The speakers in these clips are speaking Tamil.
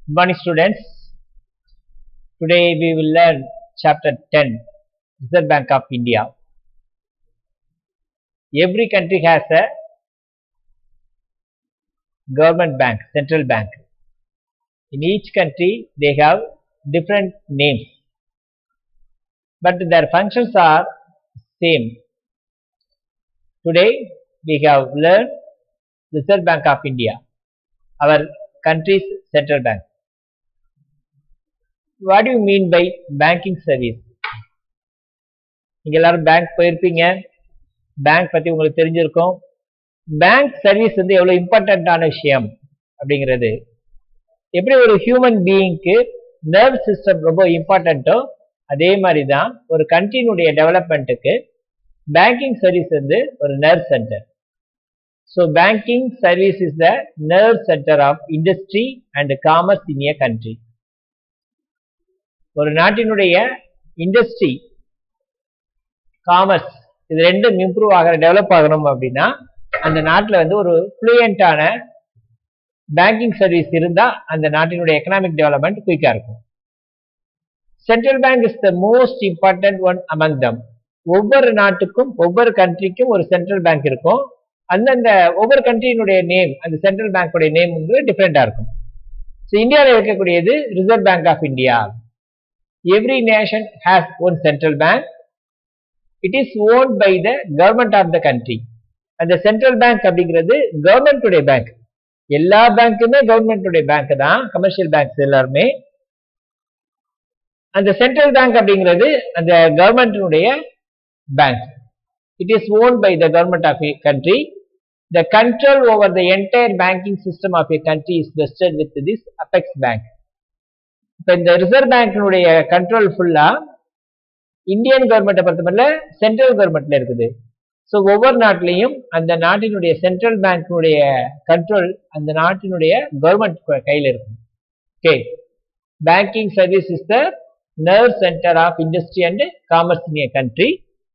Good morning, students. Today we will learn chapter 10, Reserve Bank of India. Every country has a government bank, central bank. In each country, they have different names, but their functions are same. Today, we have learned Reserve Bank of India, our country's central bank. What do you mean by banking service? நீங்க எல்லாரும் பேங்க் போயிருப்பீங்க பேங்க் பத்தி உங்களுக்கு தெரிஞ்சிருக்கும் பேங்க் சர்வீஸ் வந்து எவ்வளவு இம்பார்ட்டன்டான விஷயம் அப்படிங்கிறது எப்படி ஒரு ஹியூமன் பீயிங்க்கு நர்வ் சிஸ்டம் ரொம்ப இம்பார்ட்டண்ட்டோ அதே மாதிரி தான் ஒரு கண்ட்ரினுடைய டெவலப்மெண்ட்டுக்கு பேங்கிங் சர்வீஸ் வந்து ஒரு nerve centre so banking service is the nerve centre of industry and commerce in a country ஒரு நாட்டினுடைய இண்டஸ்ட்ரி காமர்ஸ் இது ரெண்டும் இம்ப்ரூவ் ஆகிற டெவலப் ஆகணும் அப்படின்னா அந்த நாட்டில் வந்து ஒரு ஃப்ளூயண்டான பேங்கிங் சர்வீஸ் இருந்தால் அந்த நாட்டினுடைய எக்கனாமிக் டெவலப்மெண்ட் குயிக்காக இருக்கும் central bank is the most important one among them ஒவ்வொரு நாட்டுக்கும் ஒவ்வொரு கண்ட்ரிக்கும் ஒரு சென்ட்ரல் பேங்க் இருக்கும் அந்தந்த ஒவ்வொரு கண்ட்ரியினுடைய நேம் அந்த சென்ட்ரல் பேங்கோடைய நேம் வந்து டிஃப்ரெண்டாக இருக்கும் ஸோ இந்தியாவில் இருக்கக்கூடியது Reserve bank of India every nation has one central bank it is owned by the government of the country அந்த சென்ட்ரல் பேங்க் அப்படிங்கிறது கவர்மெண்ட்டுடைய பேங்க் எல்லா பேங்க்குமே கவர்மெண்ட்டுடைய பேங்க் தான் கமர்ஷியல் பேங்க்ஸ் எல்லாருமே அந்த சென்ட்ரல் பேங்க் அப்படிங்கிறது அந்த கவர்மெண்ட்டினுடைய bank it is owned by the government of a country the control over the entire banking system of a country is vested with this apex bank இப்போ இந்த ரிசர்வ் பேங்கினுடைய கண்ட்ரோல் ஃபுல்லா இந்தியன் கவர்மெண்ட்டை பொறுத்தமட்டில் சென்ட்ரல் கவர்மெண்ட்ல இருக்குது ஸோ ஒவ்வொரு நாட்டிலையும் அந்த நாட்டினுடைய சென்ட்ரல் பேங்கினுடைய கண்ட்ரோல் அந்த நாட்டினுடைய கவர்மெண்ட் கையில் இருக்கும் okay banking service is the nerve centre of industry and commerce in a country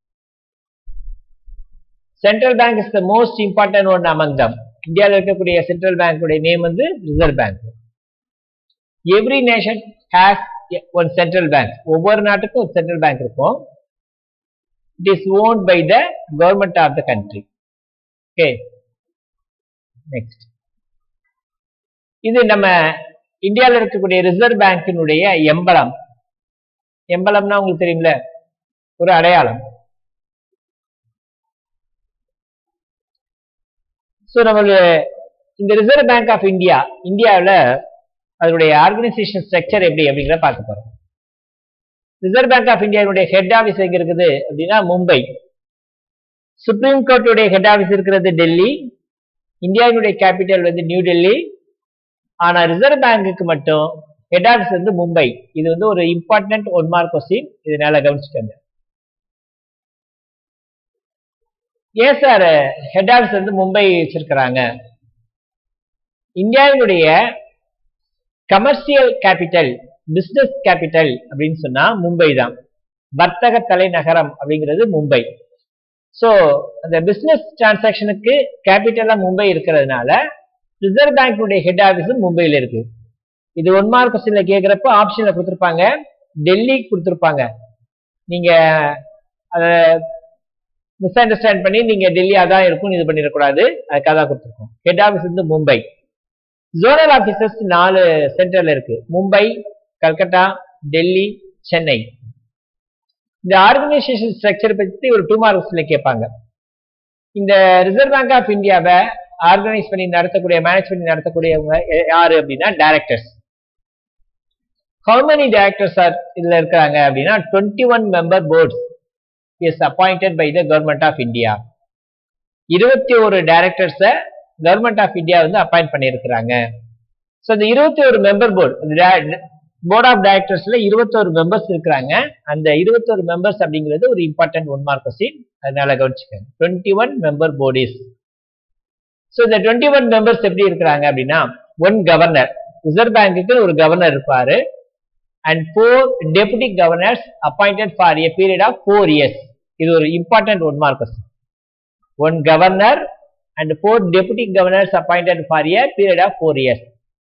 central bank is the most important one among them இந்தியாவில் இருக்கக்கூடிய சென்ட்ரல் பேங்குடைய நேம் வந்து reserve Bank every nation has one central bank ஒவ்வொரு நாட்டுக்கும் ஒரு சென்ட்ரல் பேங்க் இருக்கும் it is owned by the government of the country okay next இது நம்ம இந்தியாவில் இருக்கக்கூடிய ரிசர்வ் பேங்கினுடைய எம்பலம் எம்பலம்னா உங்களுக்கு தெரியும்ல ஒரு அடையாளம் ஸோ நம்மளுடைய இந்த ரிசர்வ் பேங்க் ஆஃப் இந்தியா இந்தியாவில் அதனுடைய ஆர்கனைசேஷன் ஸ்ட்ரக்சர் எப்படி அப்படிங்கிறத பார்க்க போறோம் ரிசர்வ் பேங்க் ஆஃப் இந்தியாவுடைய ஹெட் ஆஃபீஸ் எங்க இருக்குது அப்படின்னா மும்பை சுப்ரீம் கோர்ட்டுடைய ஹெட் ஆஃபீஸ் இருக்கிறது டெல்லி இந்தியாவினுடைய கேபிட்டல் வந்து நியூ டெல்லி ஆனா ரிசர்வ் பேங்குக்கு மட்டும் ஹெட் ஆஃபீஸ் வந்து மும்பை இது வந்து ஒரு இம்பார்ட்டன்ட் ஒன் மார்க் கொஸ்டின் இது நல்லா கவனிச்சுக்கோங்க ஏன் சார் ஹெட் ஆஃபீஸ் வந்து மும்பை வச்சிருக்கிறாங்க இந்தியாவினுடைய கமர்ஷியல் கேபிட்டல் பிசினஸ் கேபிட்டல் அப்படின்னு சொன்னா மும்பை தான் வர்த்தக தலைநகரம் அப்படிங்கிறது மும்பை ஸோ அந்த பிசினஸ் டிரான்சாக்ஷனுக்கு கேபிட்டலா மும்பை இருக்கிறதுனால ரிசர்வ் பேங்குடைய ஹெட் ஆஃபீஸும் மும்பையில் இருக்கு இது ஒன் மார்க் கொஸ்டின்ல கேட்கிறப்ப ஆப்ஷன்ல கொடுத்துருப்பாங்க டெல்லி கொடுத்துருப்பாங்க நீங்க அதை மிஸ் அண்டர்ஸ்டாண்ட் பண்ணி நீங்க டெல்லி அதான் இருக்கும் இது பண்ணிடக்கூடாது அதுக்காக தான் கொடுத்துருக்கோம் ஹெட் ஆஃபீஸ் வந்து மும்பை ஜோனல் ஆபீசர்ஸ் நாலு சென்டர்ல இருக்கு மும்பை கல்கட்டா டெல்லி சென்னை இந்த ஆர்கனைசேஷன் ஸ்ட்ரக்சர் பத்தி ஒரு டூ மார்க்ஸ்ல கேட்பாங்க இந்த ரிசர்வ் பேங்க் ஆஃப் இந்தியாவை ஆர்கனைஸ் பண்ணி நடத்தக்கூடிய மேனேஜ் பண்ணி நடத்தக்கூடியவங்க யாரு அப்படின்னா directors how many directors are இதுல இருக்கிறாங்க அப்படின்னா twenty one member boards is appointed by the government of India இருபத்தி ஒரு டைரக்டர்ஸை கவர்மெண்ட் ஆஃப் இந்தியா வந்து அப்பாயிண்ட் பண்ணியிருக்கிறாங்க ஸோ இந்த இருபத்தி ஒரு மெம்பர் போர்டு போர்ட் ஆஃப் டைரக்டர்ஸ்ல இருபத்தோரு மெம்பர்ஸ் இருக்கிறாங்க அந்த இருபத்தோரு மெம்பர்ஸ் அப்படிங்கிறது ஒரு இம்பார்ட்டன்ட் ஒன் மார்க் கொஸ்டின் அதனால கவனிச்சுக்கோங்க twenty one member boards so இந்த டுவெண்ட்டி ஒன் மெம்பர்ஸ் எப்படி இருக்கிறாங்க அப்படின்னா ஒன் கவர்னர் ரிசர்வ் பேங்குக்கு ஒரு கவர்னர் இருப்பாரு and four deputy governors appointed for a period of four years இது ஒரு important one mark question one governor and four deputy governors appointed for a period of four years.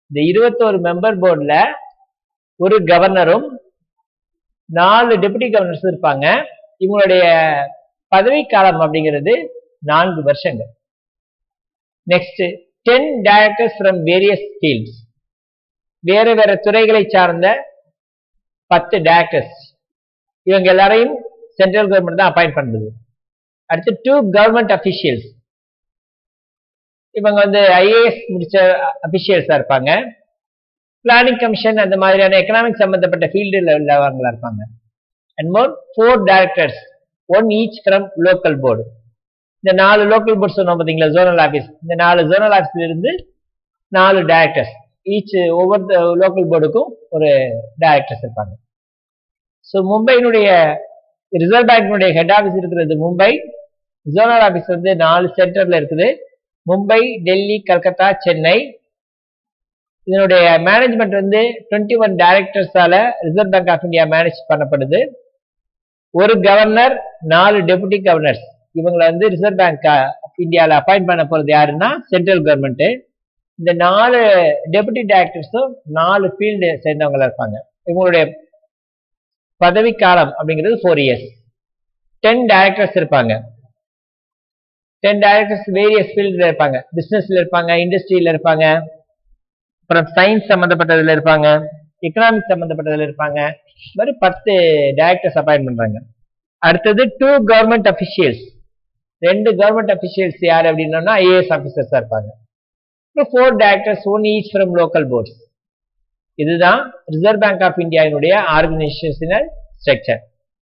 இந்த இருபத்தோரு மெம்பர் போர்டுல ஒரு கவர்னரும் நாலு டெபுட்டி கவர்னர்ஸ் இருப்பாங்க இவங்களுடைய பதவி காலம் அப்படிங்கிறது நான்கு வருஷங்கள் next ten directors from various fields வேற வேற துறைகளை சார்ந்த பத்து டைரக்டர்ஸ் இவங்க எல்லாரையும் சென்ட்ரல் கவர்மெண்ட் தான் அப்பாயிண்ட் பண்றது அடுத்து டூ கவர்மெண்ட் அபிஷியல்ஸ் இவங்க வந்து ஐஏஎஸ் முடிச்ச அபிஷியல்ஸா இருப்பாங்க பிளானிங் கமிஷன் அந்த மாதிரியான எக்கனாமிக் சம்பந்தப்பட்ட ஃபீல்டில் உள்ளவங்களா இருப்பாங்க and more four directors one each from local board இந்த நாலு லோக்கல் போர்டு சொன்னோம் பார்த்தீங்களா ஜோனல் ஆஃபீஸ் இந்த நாலு ஜோனல் ஆஃபீஸ்ல இருந்து நாலு டைரக்டர்ஸ் ஈச் ஒவ்வொரு லோக்கல் போர்டுக்கும் ஒரு டைரக்டர்ஸ் இருப்பாங்க ஸோ மும்பையினுடைய ரிசர்வ் பேங்கினுடைய ஹெட் ஆஃபீஸ் இருக்கிறது மும்பை ஜோனல் ஆஃபீஸ் வந்து நாலு சென்டர்ல இருக்குது மும்பை டெல்லி கல்கத்தா சென்னை இதனுடைய மேனேஜ்மெண்ட் வந்து டுவெண்ட்டி ஒன் டைரக்டர்ஸால Reserve bank of India manage பண்ணப்படுது ஒரு கவர்னர் நாலு டெபுட்டி கவர்னர்ஸ் இவங்களை வந்து ரிசர்வ் பேங்க் ஆஃப் இந்தியாவில் அப்பாயிண்ட் பண்ண போறது யாருன்னா சென்ட்ரல் கவர்மெண்ட் இந்த நாலு டெபுட்டி டைரக்டர்ஸும் நாலு ஃபீல்டு சேர்ந்தவங்களா இருப்பாங்க இவங்களுடைய பதவி காலம் அப்படிங்கிறது ஃபோர் இயர்ஸ் டென் டைரக்டர்ஸ் இருப்பாங்க டென் டைரக்டர்ஸ் வேரியஸ் ஃபீல்டில் இருப்பாங்க பிசினஸ்ல இருப்பாங்க இண்டஸ்ட்ரியில இருப்பாங்க அப்புறம் சயின்ஸ் சம்மந்தப்பட்டதுல இருப்பாங்க எக்கனாமிக் சம்மந்தப்பட்டதுல இருப்பாங்க இந்த மாதிரி பத்து டைரக்டர்ஸ் அப்பாயிண்ட் பண்றாங்க அடுத்தது டூ கவர்மெண்ட் அபிஷியல்ஸ் ரெண்டு கவர்மெண்ட் அபிஷியல்ஸ் யார் அப்படின்னா ஐஏஎஸ் ஆஃபீஸர்ஸா இருப்பாங்க அப்புறம் four directors one each from local boards இதுதான் ரிசர்வ் பேங்க் ஆஃப் இந்தியாவினுடைய organisational structure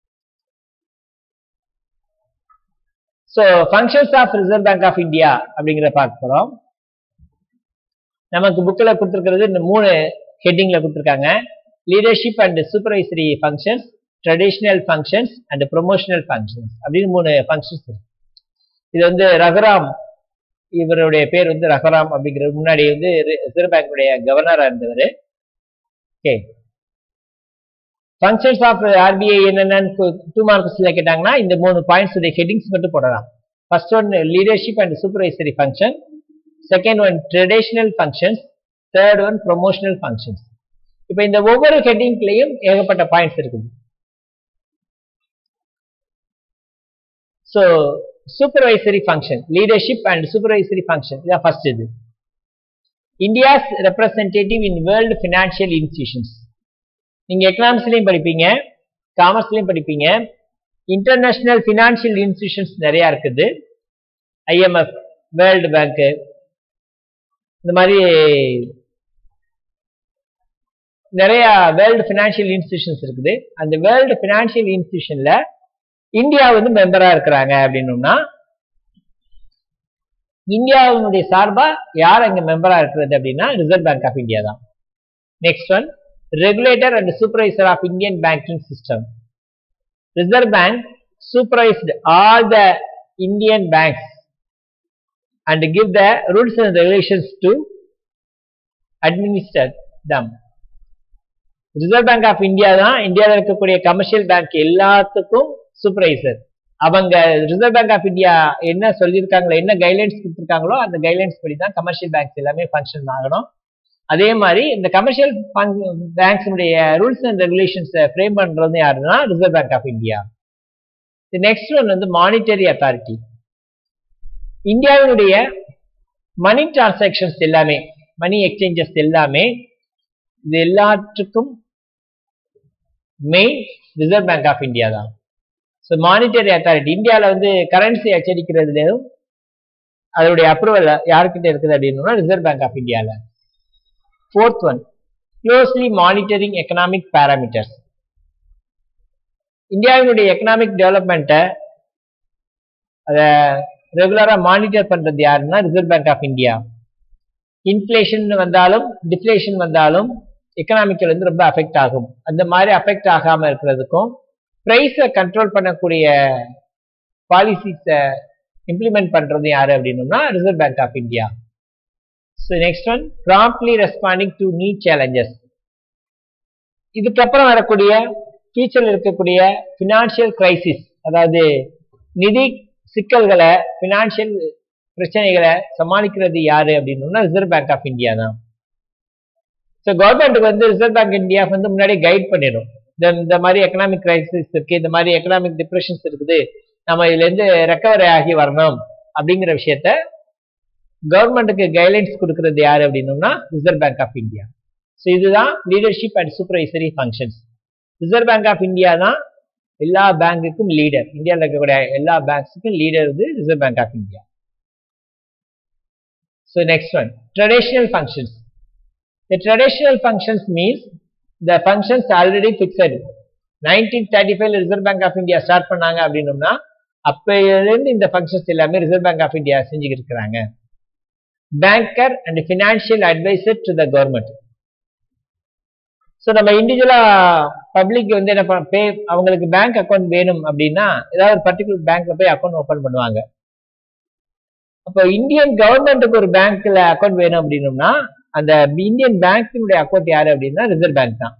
so functions of reserve bank of India அப்படிங்கிறத பார்க்க போறோம் நமக்கு புக்கில் கொடுத்துருக்கிறது இந்த மூணு ஹெட்டிங்ல கொடுத்துருக்காங்க leadership and supervisory functions traditional functions and promotional functions அப்படின்னு மூணு ஃபங்க்ஷன்ஸ் இருக்கு இது வந்து ரகுராம் இவருடைய பேர் வந்து ரகுராம் அப்படிங்கிறது முன்னாடி வந்து ரிசர்வ் பேங்குடைய கவர்னரா இருந்தவர் ஓகே ஃபங்க்ஷன்ஸ் ஆஃப் ஆர்பிஐ என்னென்னு டூ மார்க்ஸ்ல கேட்டாங்கன்னா இந்த மூணு பாயிண்ட்ஸ் ஹெட்டிங்ஸ் மட்டும் போடலாம் first one leadership and supervisory function second one traditional functions third one promotional functions இப்போ இந்த ஒவ்வொரு ஹெட்டிங்லையும் ஏகப்பட்ட பாயிண்ட்ஸ் இருக்குது so supervisory function leadership and supervisory function இதான் ஃபர்ஸ்ட் இது India's representative in world financial institutions நீங்க எக்கனாமிக்ஸ்லயும் படிப்பீங்க காமர்ஸ்லயும் படிப்பீங்க இன்டர்நேஷனல் ஃபினான்ஷியல் இன்ஸ்டிடியூஷன்ஸ் நிறைய இருக்குது ஐஎம்எஃப் வேர்ல்டு பேங்க் இந்த மாதிரி நிறைய வேர்ல்டு ஃபினான்ஷியல் இன்ஸ்டிடியூஷன்ஸ் இருக்குது அந்த வேர்ல்டு ஃபினான்ஷியல் இன்ஸ்டிடியூஷன்ல இந்தியா வந்து மெம்பரா இருக்கிறாங்க அப்படின்னோம்னா இந்தியாவினுடைய சார்பா யார் அங்க மெம்பரா இருக்கிறது அப்படின்னா ரிசர்வ் பேங்க் ஆஃப் இந்தியா தான் next one regulator and supervisor of Indian banking system. Reserve Bank supervised all the Indian banks and give the rules and regulations to administer them. Reserve bank of India தான் இந்தியாவில் இருக்கக்கூடிய கமர்ஷியல் பேங்க் எல்லாத்துக்கும் சூப்பர்வைசர் அவங்க ரிசர்வ் பேங்க் ஆஃப் இந்தியா என்ன சொல்லியிருக்காங்களோ என்ன கைட்லைன்ஸ் கொடுத்துருக்காங்களோ அந்த கைட்லைன்ஸ் படி தான் கமர்ஷியல் பேங்க்ஸ் எல்லாமே ஃபங்க்ஷன் ஆகணும் அதே மாதிரி இந்த கமர்ஷியல் பேங்க்ஸினுடைய ரூல்ஸ் அண்ட் ரெகுலேஷன்ஸை ஃப்ரேம் பண்றது யாருன்னா reserve bank of India next one வந்து மானிட்டரி அத்தாரிட்டி இந்தியாவினுடைய மணி டிரான்சாக்ஷன்ஸ் எல்லாமே மணி எக்ஸ்சேஞ்சஸ் எல்லாமே இது எல்லாத்துக்கும் main reserve bank of India தான் ஸோ மானிட்டரி அத்தாரிட்டி இந்தியாவில் வந்து கரன்சி அச்சடிக்கிறதுலையும் அதோடைய அப்ரூவல் யாருக்கிட்ட இருக்குது அப்படின்னா ரிசர்வ் பேங்க் ஆஃப் இந்தியாவில் Fourth one, closely monitoring economic parameters. இந்தியாவினுடைய எக்கனாமிக் டெவலப்மெண்ட்டை அதை ரெகுலரா மானிட்டர் பண்றது யாருன்னா reserve bank of India inflation வந்தாலும் டிஃப்ளேஷன் வந்தாலும் எக்கனாமிக்கல் வந்து ரொம்ப அஃபெக்ட் ஆகும் அந்த மாதிரி அஃபெக்ட் ஆகாம இருக்கிறதுக்கும் ப்ரைஸை கண்ட்ரோல் பண்ணக்கூடிய பாலிசிஸை இம்ப்ளிமெண்ட் பண்றது யாரு அப்படின்னோம்னா reserve bank of India so next one promptly responding to new challenges இதுக்கப்புறம் வரக்கூடிய ஃபியூச்சர்ல இருக்கக்கூடிய ஃபினான்ஷியல் கிரைசிஸ் அதாவது நிதி சிக்கல்களை ஃபினான்ஷியல் பிரச்சனைகளை சமாளிக்கிறது யாரு அப்படின்னா ரிசர்வ் பேங்க் ஆஃப் இந்தியா தான் ஸோ கவர்மெண்ட்டுக்கு வந்து ரிசர்வ் பேங்க் இந்தியா வந்து முன்னாடி கைட் பண்ணிடும் இந்த இந்த மாதிரி எக்கனாமிக் கிரைசிஸ் இருக்கு இந்த மாதிரி எக்கனாமிக் டிப்ரெஷன்ஸ் இருக்குது நம்ம இதுல இருந்து ரெக்கவரி ஆகி வரணும் அப்படிங்கிற விஷயத்த கவர்மெண்ட்டுக்கு கைட்லைன்ஸ் கொடுக்கறது யாரு அப்படின்னோம்னா reserve bank of India so இதுதான் leadership and supervisory functions reserve bank of India தான் எல்லா பேங்குக்கும் லீடர் இந்தியாவில் இருக்கக்கூடிய எல்லா பேங்க்ஸுக்கும் லீடர் வந்து reserve bank of India so next one traditional functions The traditional functions means the functions already fixed. 1935 reserve bank of India start பண்ணாங்க அப்படின்னோம்னா அப்பையிலிருந்து இந்த ஃபங்க்ஷன்ஸ் எல்லாமே ரிசர்வ் பேங்க் ஆஃப் இந்தியா செஞ்சுக்கிட்டு இருக்கிறாங்க banker and financial advisor to the government so நம்ம இண்டிவிஜுவலா பப்ளிக் வந்து என்ன பண்ண பே அவங்களுக்கு பேங்க் அக்கௌண்ட் வேணும் அப்படின்னா ஏதாவது ஒரு பர்டிகுலர் பேங்க்ல போய் அக்கௌண்ட் ஓபன் பண்ணுவாங்க அப்போ இந்தியன் கவர்மெண்ட்டுக்கு ஒரு பேங்க்ல அக்கௌண்ட் வேணும் அப்படின்னோம்னா அந்த இந்தியன் பேங்க்கினுடைய அக்கௌண்ட் யாரு அப்படின்னா ரிசர்வ் பேங்க் தான்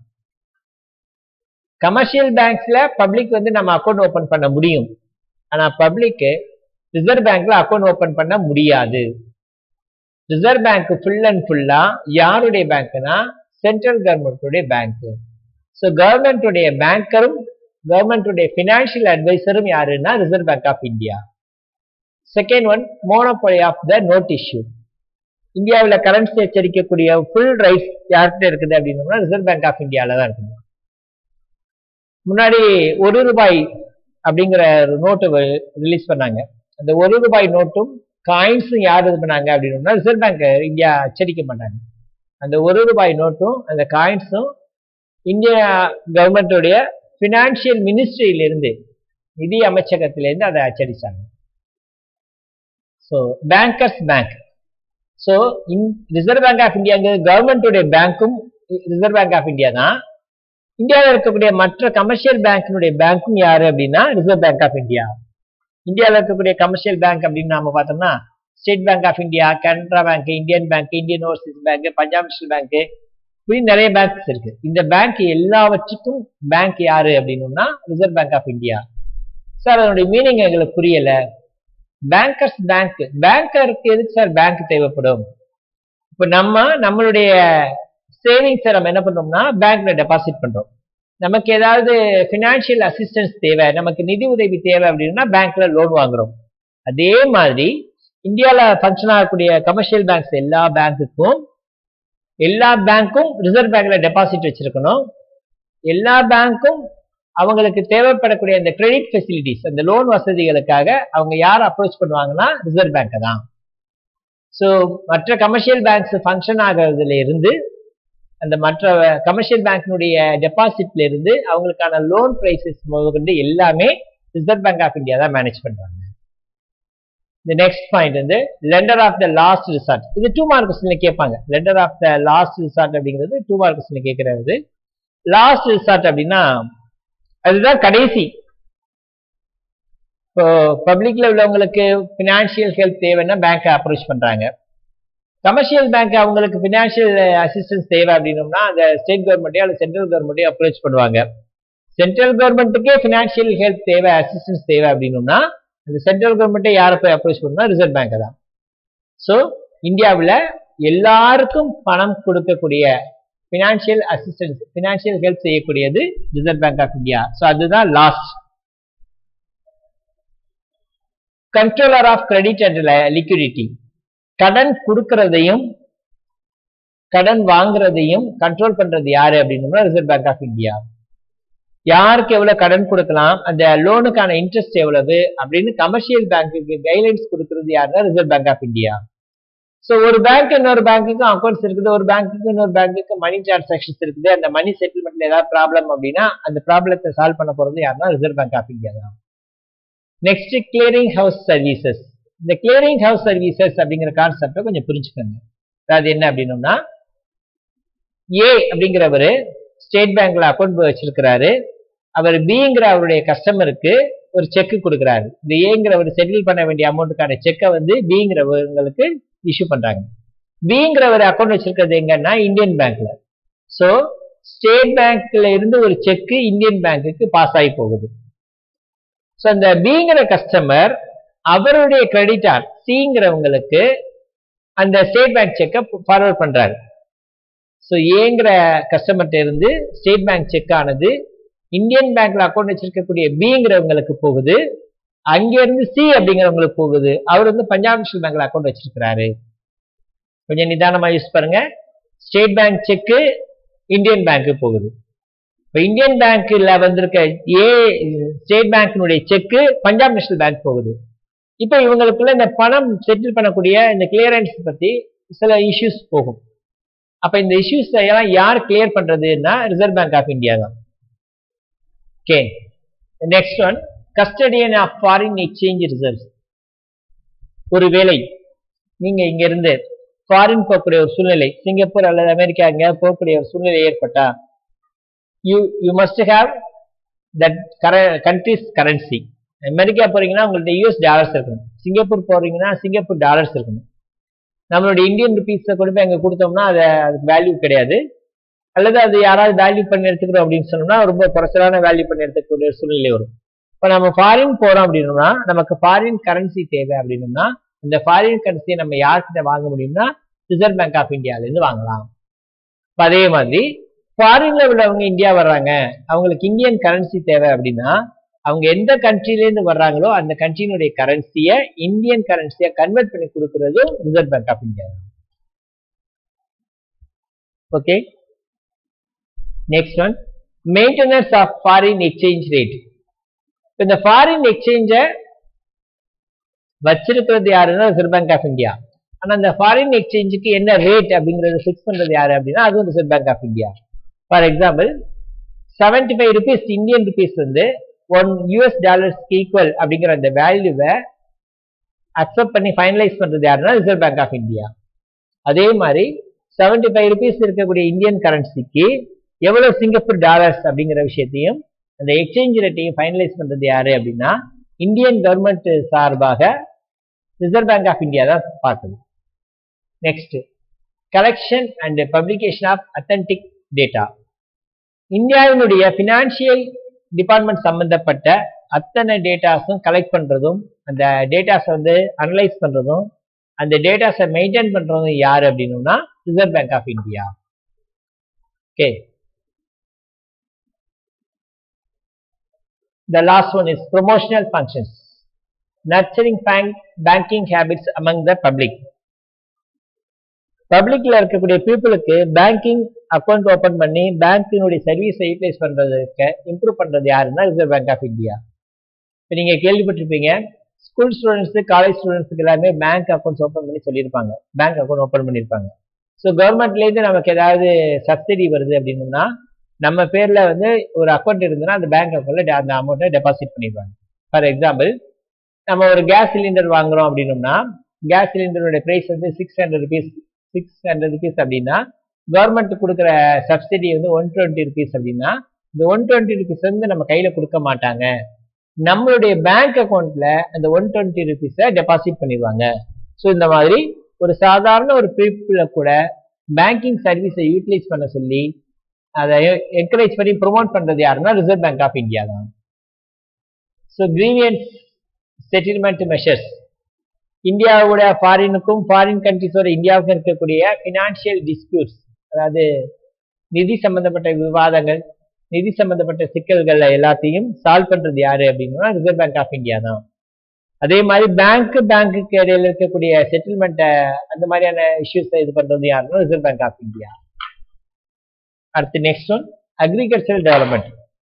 கமர்ஷியல் பேங்க்ஸ்ல பப்ளிக் வந்து நம்ம அக்கௌண்ட் ஓபன் பண்ண முடியும் ஆனா பப்ளிக் ரிசர்வ் பேங்க்ல அக்கௌண்ட் ஓபன் பண்ண முடியாது ரிசர்வ் பேங்க் ஃபுல் அண்ட் ஃபுல்லா யாருடைய பேங்க்னா சென்ட்ரல் கவர்மெண்ட்டுடைய பேங்க் ஸோ கவர்மெண்ட்டுடைய பேங்கரும் கவர்மெண்ட்டுடைய பினான்சியல் அட்வைசரும் யாருன்னா reserve bank of India second one monopoly of the note issue இந்தியாவில் கரன்சி எச்சரிக்கக்கூடிய ஃபுல் ரைட்ஸ் யார்கிட்ட இருக்குது அப்படின்னோம்னா ரிசர்வ் பேங்க் ஆஃப் இந்தியாவில் தான் இருக்குது முன்னாடி ஒரு ரூபாய் அப்படிங்கிற ஒரு நோட்டு ரிலீஸ் பண்ணாங்க அந்த ஒரு ரூபாய் நோட்டும் காயின்ஸும் யார் இது பண்ணாங்க அப்படின்னோம்னா ரிசர்வ் பேங்க் இந்தியா அச்சடிக்க மாட்டாங்க அந்த ஒரு ரூபாய் நோட்டும் அந்த காயின்ஸும் இந்தியா கவர்மெண்ட்டுடைய பினான்சியல் மினிஸ்ட்ரியிலிருந்து நிதி அமைச்சகத்திலிருந்து அதை அச்சடிச்சாங்க so bankers bank so in reserve bank of இந்தியாங்கிறது கவர்மெண்ட்டுடைய பேங்க்கும் ரிசர்வ் பேங்க் ஆஃப் இந்தியா தான் இந்தியாவில் இருக்கக்கூடிய மற்ற கமர்ஷியல் பேங்க்கினுடைய பேங்க்கும் யாரு அப்படின்னா ரிசர்வ் பேங்க் ஆஃப் இந்தியா இந்தியாவில் இருக்கக்கூடிய கமர்ஷியல் பேங்க் அப்படின்னு நாம பார்த்தோம்னா state bank of India Canara bank Indian bank Indian overseas bank Punjab national bank இப்படி நிறைய பேங்க்ஸ் இருக்கு இந்த பேங்க் எல்லாவற்றுக்கும் பேங்க் யாரு அப்படின்னோம்னா reserve bank of India sir அதனுடைய மீனிங் எங்களுக்கு புரியல பேங்கர்ஸ் பேங்க் பேங்கருக்கு எதுக்கு சார் பேங்க் தேவைப்படும் இப்போ நம்ம நம்மளுடைய சேவிங்ஸை நம்ம என்ன பண்றோம்னா பேங்க்ல டெபாசிட் பண்றோம் நமக்கு ஏதாவது பினான்சியல் அசிஸ்டன்ஸ் தேவை நமக்கு நிதி உதவி தேவை அப்படின்னா பேங்க்ல லோன் வாங்குறோம் அதே மாதிரி இந்தியாவில் ஃபங்க்ஷன் ஆகக்கூடிய கமர்ஷியல் பேங்க்ஸ் எல்லா பேங்க்குக்கும் எல்லா பேங்க்கும் ரிசர்வ் பேங்க்ல டெபாசிட் வச்சிருக்கணும் எல்லா பேங்க்கும் அவங்களுக்கு தேவைப்படக்கூடிய அந்த கிரெடிட் ஃபெசிலிட்டிஸ் அந்த லோன் வசதிகளுக்காக அவங்க யார் அப்ரோச் பண்ணுவாங்கன்னா ரிசர்வ் பேங்க் தான் ஸோ மற்ற கமர்ஷியல் பேங்க்ஸ் ஃபங்க்ஷன் ஆகிறதுல இருந்து அந்த மற்ற கமர்ஷியல் பேங்க்னுடைய டெபாசிட்ல இருந்து அவங்களுக்கான லோன் பிரைசஸ் முதற்கொண்டு எல்லாமே ரிசர்வ் பேங்க் ஆஃப் இந்தியா தான் மேனேஜ் பண்றாங்க இந்த நெக்ஸ்ட் பாயிண்ட் வந்து lender of the last resort இது டூ மார்க் கொஸ்டின்ல கேட்பாங்க lender of the last resort அப்படிங்கிறது டூ மார்க் கொஸ்டின்ல கேட்கறது லாஸ்ட் ரிசார்ட் அப்படின்னா அதுதான் கடைசி இப்போ பப்ளிக்ல உள்ளவங்களுக்கு பினான்சியல் ஹெல்ப் தேவைன்னா பேங்கை அப்ரோச் பண்றாங்க கமர்ஷியல் பேங்க் அவங்களுக்கு பினான்சியல் அசிஸ்டன்ஸ் தேவை அப்படின்னோம்னா அந்த ஸ்டேட் கவர்மெண்ட்டையோ அல்லது சென்ட்ரல் கவர்மெண்ட்டையோ அப்ரோச் பண்ணுவாங்க சென்ட்ரல் கவர்மெண்ட்டுக்கே பினான்சியல் ஹெல்ப் தேவை அசிஸ்டன்ஸ் தேவை அப்படின்னோம்னா அந்த சென்ட்ரல் கவர்மெண்ட்டை யாரை போய் அப்ரோச் பண்ணா ரிசர்வ் பேங்க் தான் ஸோ இந்தியாவில் எல்லாருக்கும் பணம் கொடுக்கக்கூடிய பினான்சியல் அசிஸ்டன்ஸ் பினான்சியல் ஹெல்ப் செய்யக்கூடியது reserve bank of India so அதுதான் last controller of credit and liquidity கடன் கொடுக்கறதையும் கடன் வாங்குறதையும் கண்ட்ரோல் பண்றது யாரு அப்படின்னா ரிசர்வ் பேங்க் ஆஃப் இந்தியா யாருக்கு எவ்வளவு கடன் கொடுக்கலாம் அந்த லோனுக்கான இன்ட்ரெஸ்ட் எவ்வளவு அப்படின்னு கமர்ஷியல் பேங்க்குக்கு கைட்லைன்ஸ் கொடுக்கறது யாருன்னா reserve bank of India so ஒரு பேங்க் இன்னொரு பேங்க்குக்கும் அக்கௌண்ட்ஸ் இருக்குது ஒரு பேங்க்குக்கு இன்னொரு பேங்க்குக்கு மணி டிரான்சாக்ஷன்ஸ் இருக்குது அந்த மணி செட்டில்மெண்ட்ல ஏதாவது ப்ராப்ளம் அப்படின்னா அந்த ப்ராப்ளத்தை சால்வ் பண்ண போறது யாருன்னா ரிசர்வ் பேங்க் ஆஃப் இந்தியா தான் நெக்ஸ்ட் கிளியரிங் ஹவுஸ் சர்வீசஸ் இந்த கிளியரிங் ஹவுஸ் சர்வீசஸ் அப்படிங்கிற கான்செப்டை கொஞ்சம் புரிஞ்சுக்கோங்க அதாவது என்ன அப்படின்னோம்னா ஏ அப்படிங்கிறவரு ஸ்டேட் பேங்க்ல அக்கௌண்ட் வச்சிருக்கிறாரு அவர் பிங்கிற அவருடைய கஸ்டமருக்கு ஒரு செக் கொடுக்குறாரு இந்த ஏங்கிறவர் செட்டில் பண்ண வேண்டிய அமௌண்ட்டுக்கான செக்கை வந்து பிங்கிறவங்களுக்கு இஷ்யூ பண்றாங்க பிங்கிறவர் அக்கௌண்ட் வச்சிருக்கிறது எங்கன்னா இந்தியன் பேங்க்ல ஸோ ஸ்டேட் பேங்க்ல இருந்து ஒரு செக் இந்தியன் பேங்க்குக்கு பாஸ் ஆகி போகுது ஸோ அந்த பிங்கிற கஸ்டமர் அவருடைய கிரெடிட்டார் சிங்கிறவங்களுக்கு அந்த ஸ்டேட் பேங்க் செக்கை ஃபார்வர்ட் பண்றாரு ஸோ ஏங்கிற கஸ்டமர்கிட்ட இருந்து ஸ்டேட் பேங்க் செக் ஆனது இந்தியன் பேங்க்ல அக்கௌண்ட் வச்சிருக்கக்கூடிய பிங்கிறவங்களுக்கு போகுது அங்க இருந்து சி அப்படிங்கிறவங்களுக்கு போகுது அவர் வந்து பஞ்சாப் நேஷனல் பேங்க்ல அக்கௌண்ட் வச்சிருக்கிறாரு கொஞ்சம் நிதானமா யூஸ் பாருங்க ஸ்டேட் பேங்க் செக்கு இந்தியன் பேங்க்கு போகுது இப்போ இந்தியன் பேங்க்ல வந்திருக்க ஏ ஸ்டேட் பேங்க்கினுடைய செக்கு பஞ்சாப் நேஷனல் பேங்க் போகுது இப்போ இவங்களுக்குள்ள இந்த பணம் செட்டில் பண்ணக்கூடிய இந்த கிளியரன்ஸ் பத்தி சில இஷ்யூஸ் போகும் அப்ப இந்த இஷ்யூஸ் எல்லாம் யார் கிளியர் பண்றதுன்னா ரிசர்வ் பேங்க் ஆஃப் இந்தியா தான் okay next one custodian of foreign exchange reserves ஒருவேளை நீங்க இங்க இருந்து ஃபாரின் போகக்கூடிய ஒரு சூழ்நிலை சிங்கப்பூர் அல்லது அமெரிக்கா இங்க போகக்கூடிய ஒரு சூழ்நிலை ஏற்பட்டா you you must have that country's currency America போறீங்கன்னா உங்கள்ட்ட யூஎஸ் டாலர்ஸ் இருக்கணும் சிங்கப்பூர் போறீங்கன்னா சிங்கப்பூர் டாலர்ஸ் இருக்கணும் நம்மளுடைய இந்தியன் ருபீஸை கொண்டு போய் அங்கே கொடுத்தோம்னா அது அதுக்கு வேல்யூ கிடையாது அல்லது அது யாராவது வேல்யூ பண்ணி எடுத்துக்கிறோம் அப்படின்னு சொன்னோம்னா ரொம்ப குறைச்சலான வேல்யூ பண்ணி எடுத்துக்கூடிய சூழ்நிலை வரும் இப்போ நம்ம ஃபாரின் போறோம் அப்படின்னோம்னா நமக்கு ஃபாரின் கரன்சி தேவை அப்படின்னோம்னா இந்த ஃபாரின் கரன்சியை நம்ம யார்கிட்ட வாங்க முடியும்னா ரிசர்வ் பேங்க் ஆஃப் இந்தியாவிலேருந்து வாங்கலாம் இப்போ அதே மாதிரி ஃபாரின்ல உள்ளவங்க இந்தியா வர்றாங்க அவங்களுக்கு இந்தியன் கரன்சி தேவை அப்படின்னா அவங்க எந்த கண்ட்ரிலேருந்து வர்றாங்களோ அந்த கண்ட்ரியினுடைய கரன்சியை இந்தியன் கரன்சியை கன்வெர்ட் பண்ணி கொடுக்கறது reserve bank of India okay next one maintenance of foreign exchange rate இந்த ஃபாரின் எக்ஸ்சேஞ்சை வச்சிருக்கிறது யாருன்னா ரிசர்வ் பேங்க் ஆஃப் இந்தியா ஆனா அந்த ஃபாரின் எக்ஸ்சேஞ்சுக்கு என்ன ரேட் அப்படிங்கறத ஃபிக்ஸ் பண்றது யாரு அப்படின்னா அதுவும் reserve bank of India for example seventy five rupees Indian rupees வந்து ஒன் யூஎஸ் டாலர்ஸ்க்கு ஈக்குவல் அப்படிங்கிற அந்த வேல்யூவை அக்செப்ட் பண்ணி ஃபைனலைஸ் பண்றது யாருன்னா ரிசர்வ் பேங்க் ஆஃப் இந்தியா அதே மாதிரி செவன்டி ஃபைவ் ருபீஸ் இருக்கக்கூடிய இந்தியன் கரன்சிக்கு எவ்வளவு சிங்கப்பூர் டாலர்ஸ் அப்படிங்கிற விஷயத்தையும் அந்த எக்ஸ்சேஞ்ச் ரேட்டையும் ஃபைனலைஸ் பண்றது யாரு அப்படின்னா இந்தியன் கவர்மெண்ட் சார்பாக ரிசர்வ் பேங்க் ஆஃப் இந்தியா தான் பார்க்குது next collection and publication of authentic data இந்தியாவினுடைய பினான்சியல் டிபார்ட்மெண்ட் சம்பந்தப்பட்ட அத்தனை டேட்டாஸும் கலெக்ட் பண்றதும் அந்த டேட்டாஸை வந்து அனலைஸ் பண்றதும் அந்த டேட்டாஸை மெயின்டைன் பண்றதும் யாரு அப்படின்னா reserve bank of India okay The last one is promotional functions. Nurturing bank, banking habits among the public. பப்ளிக்ல இருக்கக்கூடிய பீப்புளுக்கு பேங்கிங் அக்கௌண்ட் ஓபன் பண்ணி பேங்கினுடைய சர்வீஸை யூட்டிலைஸ் பண்றதுக்கு இம்ப்ரூவ் பண்றது யாருன்னா ரிசர்வ் பேங்க் ஆஃப் இந்தியா இப்போ நீங்க கேள்விப்பட்டிருப்பீங்க ஸ்கூல் ஸ்டூடெண்ட்ஸ் காலேஜ் ஸ்டூடெண்ட்ஸ்க்கு எல்லாமே பேங்க் அக்கௌண்ட்ஸ் ஓப்பன் பண்ணி சொல்லியிருப்பாங்க பேங்க் அக்கௌண்ட் ஓப்பன் பண்ணியிருப்பாங்க ஸோ கவர்மெண்ட்லேருந்து நமக்கு ஏதாவது சப்சிடி வருது அப்படின்னா நம்ம பேர்ல வந்து ஒரு அக்கௌண்ட் இருந்ததுன்னா அந்த பேங்க் அக்கௌண்ட்ல அந்த அமௌண்ட்டை டெபாசிட் பண்ணிடுவாங்க ஃபார் எக்ஸாம்பிள் நம்ம ஒரு கேஸ் சிலிண்டர் வாங்குறோம் அப்படின்னோம்னா கேஸ் சிலிண்டரோட பிரைஸ் வந்து six hundred rupees six hundred rupees அப்படின்னா கவர்மெண்ட் கொடுக்குற சப்சிடி வந்து ஒன் டுவெண்ட்டி ருபீஸ் அப்படின்னா இந்த ஒன் டுவெண்ட்டி ருபீஸ் வந்து நம்ம கையில கொடுக்க மாட்டாங்க நம்மளுடைய பேங்க் அக்கௌண்ட்ல அந்த ஒன் டுவெண்ட்டி ருபீஸை டெபாசிட் பண்ணிடுவாங்க ஸோ இந்த மாதிரி ஒரு சாதாரண ஒரு பீப்புளை கூட பேங்கிங் சர்வீஸை யூட்டிலைஸ் பண்ண சொல்லி அதை என்கரேஜ் பண்ணி ப்ரொமோட் பண்றது யாருன்னா ரிசர்வ் பேங்க் ஆஃப் இந்தியா தான் ஸோ கிரீவியன்ஸ் செட்டில்மெண்ட் மெஷர்ஸ் இந்தியாவோட ஃபாரினுக்கும் ஃபாரின் கண்ட்ரிஸோட இந்தியாவுக்கும் இருக்கக்கூடிய ஃபினான்ஷியல் டிஸ்பியூட்ஸ் அதாவது நிதி சம்பந்தப்பட்ட விவாதங்கள் நிதி சம்பந்தப்பட்ட சிக்கல்கள் எல்லாத்தையும் சால்வ் பண்றது யாரு அப்படின்னா ரிசர்வ் பேங்க் ஆஃப் இந்தியா தான் அதே மாதிரி பேங்க் பேங்க்குக்கு இடையில இருக்கக்கூடிய செட்டில்மெண்ட்டை அந்த மாதிரியான இஷ்யூஸ் இது பண்றது யாருன்னா ரிசர்வ் பேங்க் ஆஃப் இந்தியா அடுத்து next one agricultural development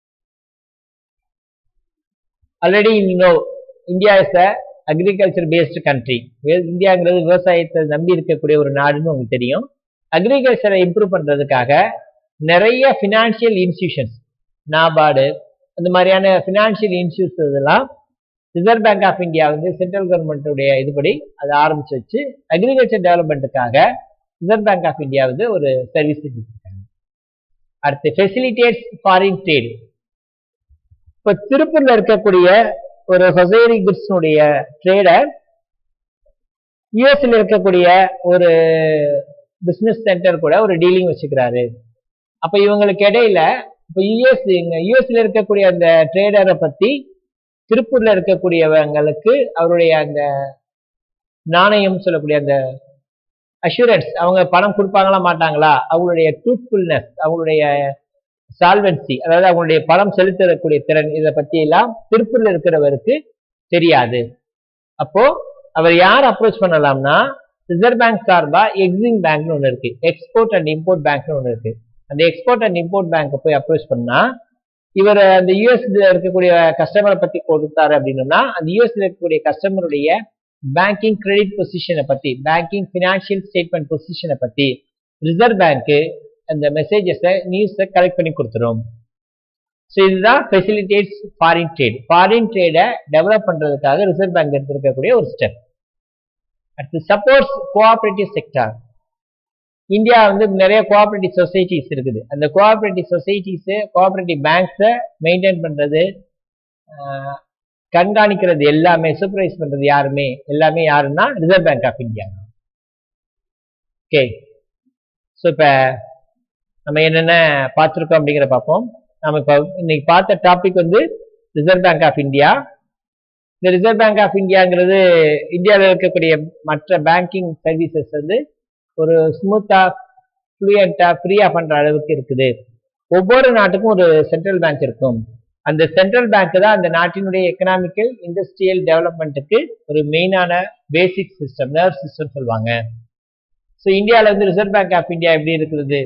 already know India is a agriculture based country இந்தியாங்கிறது விவசாயத்தை நம்பி இருக்கக்கூடிய ஒரு நாடுன்னு உங்களுக்கு தெரியும் அக்ரிகல்ச்சரை இம்ப்ரூவ் பண்றதுக்காக நிறைய ஃபினான்ஷியல் இன்ஸ்டிடியூஷன்ஸ் நாபார்டு அந்த மாதிரியான ஃபினான்ஷியல் இன்ஸ்டியூஷன்ஸ் இதெல்லாம் ரிசர்வ் பேங்க் ஆஃப் இந்தியா வந்து சென்ட்ரல் கவர்மெண்ட்டுடைய இதுபடி அதை ஆரம்பிச்சு வச்சு அக்ரிகல்ச்சர் டெவலப்மெண்ட்டுக்காக ரிசர்வ் பேங்க் ஆஃப் இந்தியா வந்து ஒரு சர்வீஸ் செஞ்சுருக்காங்க அடுத்து ஃபெசிலிட்டேட்ஸ் ஃபாரின் ட்ரேட் இப்போ திருப்பூர்ல இருக்கக்கூடிய ஒரு ஹொசேரி குட்ஸ்னுடைய ட்ரேடை யூஎஸ்ல இருக்கக்கூடிய ஒரு பிசினஸ் சென்டர் கூட ஒரு டீலிங் வச்சுக்கிறாரு அப்ப இவங்களுக்கு இடையில இப்ப யூஎஸ் யூஎஸ்ல இருக்கக்கூடிய அந்த ட்ரேடரை பத்தி திருப்பூர்ல இருக்கக்கூடியவங்களுக்கு அவருடைய அந்த நாணயம் சொல்லக்கூடிய அந்த அஷூரன்ஸ் அவங்க பணம் கொடுப்பாங்களா மாட்டாங்களா அவங்களுடைய ட்ரூத்ஃபுல்னஸ் அவங்களுடைய சால்வன்சி அதாவது அவங்களுடைய பணம் செலுத்தக்கூடிய திறன் இதை பத்தி எல்லாம் திருப்பூர்ல இருக்கிறவருக்கு தெரியாது அப்போ அவர் யார் அப்ரோச் பண்ணலாம்னா ரிசர்வ் பேங்க் சார்பா எக்ஸிம் பேங்க்னு ஒன்று இருக்கு எக்ஸ்போர்ட் அண்ட் இம்போர்ட் பேங்க்னு ஒன்று இருக்கு அந்த எக்ஸ்போர்ட் அண்ட் இம்போர்ட் பேங்க்கை போய் அப்ரோச் பண்ணா இவர் அந்த யூஎஸ்ல இருக்கக்கூடிய கஸ்டமரை பத்தி கொடுத்தாரு அப்படின்னோம்னா அந்த யூஎஸ்ல இருக்கக்கூடிய கஸ்டமருடைய பேங்கிங் கிரெடிட் பொசிஷனை பத்தி பேங்கிங் ஃபினான்ஷியல் ஸ்டேட்மெண்ட் பொசிஷனை பத்தி ரிசர்வ் பேங்க்கு அந்த மெசேஜஸை நியூஸை கலெக்ட் பண்ணி கொடுத்துரும் ஸோ இதுதான் ஃபெசிலிட்டேட்ஸ் ஃபாரின் ட்ரேட் ஃபாரின் ட்ரேடை டெவலப் பண்றதுக்காக ரிசர்வ் பேங்க் எடுத்திருக்கக்கூடிய ஒரு ஸ்டெப் அடுத்து சப்போர்ட்ஸ் கோஆபரேட்டிவ் செக்டார் இந்தியா வந்து நிறைய கோஆபரேட்டிவ் சொசைட்டிஸ் இருக்குது அந்த கோஆபரேட்டிவ் சொசைட்டிஸ் கோஆபரேட்டிவ் பேங்க்ஸை மெயின்டைன் பண்றது ஆஹ், கண்காணிக்கிறது எல்லாமே சூப்பர்வைஸ் பண்றது யாருமே எல்லாமே யாருன்னா reserve bank of India okay so இப்போ நம்ம என்னென்ன பார்த்துருக்கோம் அப்படிங்கிற பார்ப்போம் நம்ம இப்போ இன்னைக்கு பார்த்த டாபிக் வந்து ரிசர்வ் பேங்க் ஆஃப் இந்தியா இந்த ரிசர்வ் பேங்க் ஆஃப் இந்தியாங்கிறது இந்தியாவில் இருக்கக்கூடிய மற்ற பேங்கிங் சர்வீசஸ் வந்து ஒரு ஸ்மூத்தா ஃப்ளூயண்டா ஃப்ரீயா பண்ற அளவுக்கு இருக்குது ஒவ்வொரு நாட்டுக்கும் ஒரு சென்ட்ரல் பேங்க் இருக்கும் அந்த சென்ட்ரல் பேங்க் தான் அந்த நாட்டினுடைய எக்கனாமிக்கல் இண்டஸ்ட்ரியல் டெவலப்மெண்ட்டுக்கு ஒரு மெயினான பேசிக் சிஸ்டம் நர்வ் சிஸ்டம் சொல்லுவாங்க ஸோ இந்தியாவில் வந்து ரிசர்வ் பேங்க் ஆஃப் இந்தியா எப்படி இருக்குது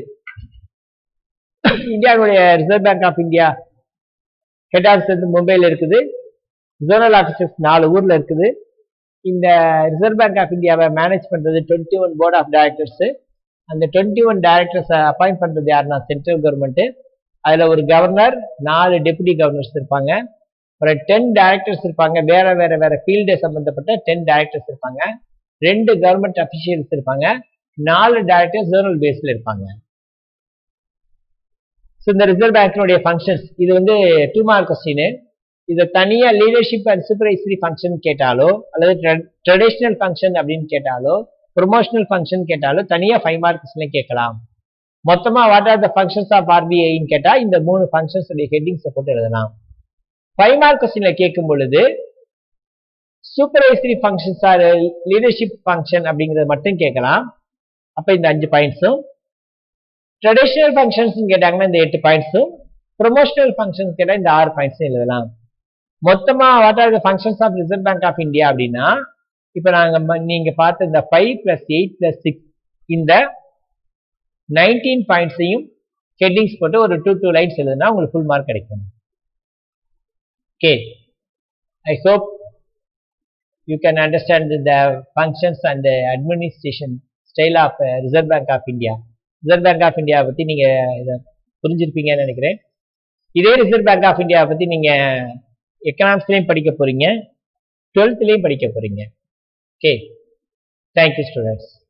இந்தியாவுடைய reserve bank of India head office வந்து மும்பையில் இருக்குது ஜோனல் ஆஃபீஸஸ் நாலு ஊர்ல இருக்குது இந்த ரிசர்வ் பேங்க் ஆஃப் இந்தியாவை மேனேஜ் பண்றது twenty one board of directors அந்த டுவெண்ட்டி ஒன் டைரக்டர்ஸ் அப்பாயிண்ட் பண்றது யாருன்னா சென்ட்ரல் கவர்மெண்ட் அதுல ஒரு கவர்னர் நாலு டெபுட்டி கவர்னர்ஸ் இருப்பாங்க ஒரு டென் டைரக்டர்ஸ் இருப்பாங்க வேற வேற வேற ஃபீல்டு சம்பந்தப்பட்ட டென் டைரக்டர்ஸ் இருப்பாங்க ரெண்டு கவர்மெண்ட் அபிஷியல்ஸ் இருப்பாங்க நாலு டைரக்டர்ஸ் ஜோனல் பேஸ்ல இருப்பாங்க ஸோ இந்த ரிசர்வ் பேங்கினுடைய ஃபங்க்ஷன்ஸ் இது வந்து டூ மார்க் கொஸ்டின் இதை தனியா லீடர்ஷிப் அண்ட் சூப்பர்வைசரி ஃபங்க்ஷன் கேட்டாலோ அல்லது ட்ரெடிஷ்னல் ஃபங்க்ஷன் அப்படின்னு கேட்டாலோ ப்ரொமோஷனல் ஃபங்க்ஷன் கேட்டாலோ தனியா ஃபைவ் மார்க்ஸ்ல கேட்கலாம் மொத்தமா what are the functions of ஆர்பிஐன்னு கேட்டா இந்த மூணு ஃபங்க்ஷன்ஸ் ஹெட்டிங்ஸை போட்டு எழுதலாம் ஃபைவ் மார்க் கொஸ்டின்ல கேட்கும் பொழுது supervisory functions or leadership function அப்படிங்கறத மட்டும் கேட்கலாம் அப்ப இந்த அஞ்சு பாயிண்ட்ஸும் ட்ரெடிஷ்னல் ஃபங்க்ஷன்ஸ் கேட்டாங்கன்னா இந்த எட்டு பாயிண்ட்ஸும் ப்ரொமோஷனல் ஃபங்க்ஷன்ஸ் கேட்டா இந்த ஆறு பாயிண்ட்ஸும் எழுதலாம் மொத்தமா what are the functions of reserve bank of India அப்படின்னா இப்ப நாங்க ம- நீங்க பார்த்த இந்த five plus eight plus six இந்த நைன்டீன் பாயிண்ட்ஸையும் ஹெட்டிங்ஸ் போட்டு ஒரு டூ டூ லைன்ஸ் எழுதுனா உங்களுக்கு ஃபுல் மார்க் கிடைக்கும் okay I hope you can understand the functions and administration style of reserve bank of India reserve bank of India பத்தி நீங்க இதை புரிஞ்சிருப்பீங்கன்னு நினைக்கிறேன் இதே ரிசர்வ் பேங்க் ஆஃப் இந்தியா பத்தி நீங்க எக்கனாமிக்ஸ்லயும் படிக்க போறீங்க டுவெல்த்லயும் படிக்க போறீங்க ஓகே தேங்க்யூ ஸ்டூடெண்ட்ஸ்